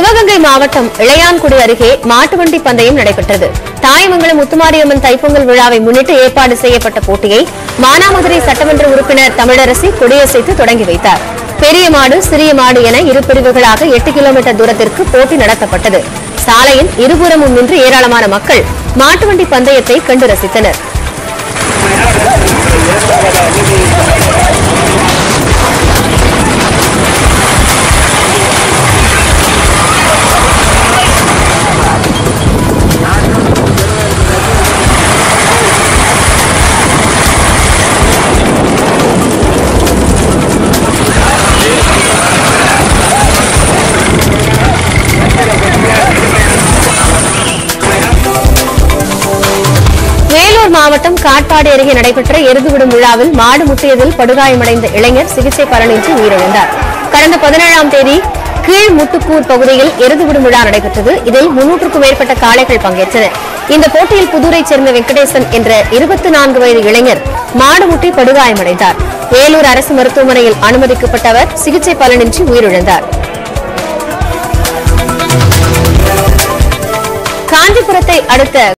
சிவகங்கை மாவட்டம் இளையான்குடி அருகே மாட்டு வண்டி பந்தயம் நடைபெற்றது தாயமங்கலம் முத்துமாரியம்மன் தைப்பொங்கல் விழாவை முன்னிட்டு ஏற்பாடு செய்யப்பட்ட போட்டியை மானாமதுரை சட்டமன்ற உறுப்பினர் தமிழரசி கொடியசைத்து தொடங்கி வைத்தார் பெரிய மாடு சிறிய மாடு என இரு பிரிவுகளாக எட்டு கிலோமீட்டர் தூரத்திற்கு போட்டி நடத்தப்பட்டது சாலையின் இருபுறமும் நின்று ஏராளமான மக்கள் மாட்டு வண்டி பந்தயத்தை கண்டு ரசித்தனர் வேலூர் மாவட்டம் காட்பாடி அருகே நடைபெற்ற எருதுவிடும் விழாவில் மாடு முட்டியதில் படுகாயமடைந்த இளைஞர் சிகிச்சை பலனின்றி உயிரிழந்தார் கடந்த பதினேழாம் தேதி கீழ் முட்டுக்கூர் பகுதியில் எருதுவிடும் விழா நடைபெற்றது இதில் முன்னூற்றுக்கும் மேற்பட்ட காளைகள் பங்கேற்றன இந்த போட்டியில் புதூரைச் சேர்ந்த வெங்கடேசன் என்ற இருபத்தி நான்கு வயது இளைஞர் மாடு முட்டி படுகாயமடைந்தார் வேலூர் அரசு மருத்துவமனையில் அனுமதிக்கப்பட்ட அவர் சிகிச்சை பலனின்றி உயிரிழந்தார் காஞ்சிபுரத்தை அடுத்த